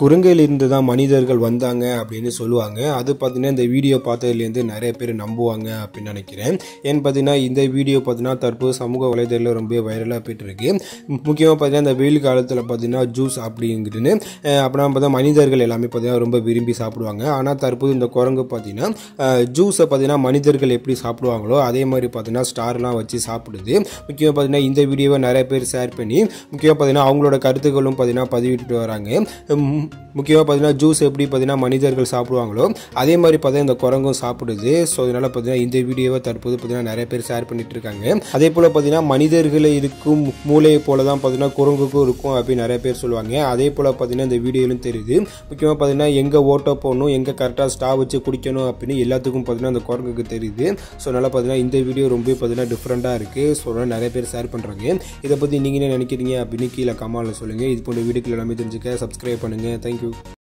குரங்கிலிருந்து தான் மனிதர்கள் வந்தாங்க அப்படின்னு சொல்லுவாங்க அது பார்த்தீங்கன்னா இந்த வீடியோ பார்த்ததுலேருந்து நிறைய பேர் நம்புவாங்க அப்படின்னு நினைக்கிறேன் ஏன்னு பார்த்தீங்கன்னா இந்த வீடியோ பார்த்தீங்கன்னா தற்போது சமூக வலைதளத்தில் ரொம்ப வைரலாக போயிட்டு இருக்கு முக்கியமாக பார்த்தீங்கன்னா இந்த வெயில் காலத்தில் பார்த்தீங்கன்னா ஜூஸ் அப்படிங்கிறது அப்படின்னா பார்த்தா மனிதர்கள் எல்லாமே பார்த்தீங்கன்னா ரொம்ப விரும்பி சாப்பிடுவாங்க ஆனால் தற்போது இந்த குரங்கு பார்த்தீங்கன்னா ஜூஸை பார்த்தீங்கன்னா மனிதர்கள் எப்படி சாப்பிடுவாங்களோ அதே மாதிரி பார்த்தீங்கன்னா ஸ்டார்லாம் வச்சு சாப்பிடுது முக்கியமாக பார்த்தீங்கன்னா இந்த வீடியோவை நிறைய பேர் ஷேர் பண்ணி முக்கியமாக பார்த்தீங்கன்னா அவங்களோட கருத்துக்களும் பார்த்தீங்கன்னா பதிவிட்டு வராங்க ம், முக்கியமாக பார்த்தீங்கன்னா ஜூஸ் எப்படி பார்த்தீங்கன்னா மனிதர்கள் சாப்பிடுவாங்களோ அதே மாதிரி பார்த்தீங்கன்னா இந்த குரங்கும் சாப்பிடுது ஸோ அதனால் பார்த்தீங்கன்னா இந்த வீடியோவை தற்போது பார்த்தீங்கன்னா நிறைய பேர் ஷேர் பண்ணிட்டு இருக்காங்க அதே போல் பார்த்தீங்கன்னா மனிதர்களை இருக்கும் மூளையை போல தான் பார்த்தீங்கன்னா குரங்குக்கும் இருக்கும் அப்படின்னு நிறைய பேர் சொல்லுவாங்க அதே போல் பார்த்தீங்கன்னா இந்த வீடியோலும் தெரியுது முக்கியமாக பார்த்தீங்கன்னா எங்கே ஓட்ட போகணும் எங்கே கரெக்டாக ஸ்டா வச்சு குடிக்கணும் அப்படின்னு எல்லாத்துக்கும் பார்த்தீங்கன்னா அந்த குரங்குக்கு தெரியுது ஸோ அதனால் பார்த்தீங்கன்னா இந்த வீடியோ ரொம்ப பார்த்தீங்கன்னா டிஃப்ரெண்ட்டாக இருக்குது ஸோ அதனால் நிறைய பேர் ஷேர் பண்ணுறாங்க இதை பற்றி நீங்கள் என்ன நினைக்கிறீங்க அப்படின்னு கீழே கமாலில் சொல்லுங்கள் இது போன்ற வீடியோக்கள் எல்லாமே தெரிஞ்சுக்க சப்ஸ்கிரைப் பண்ணுங்கள் தேங்க்யூ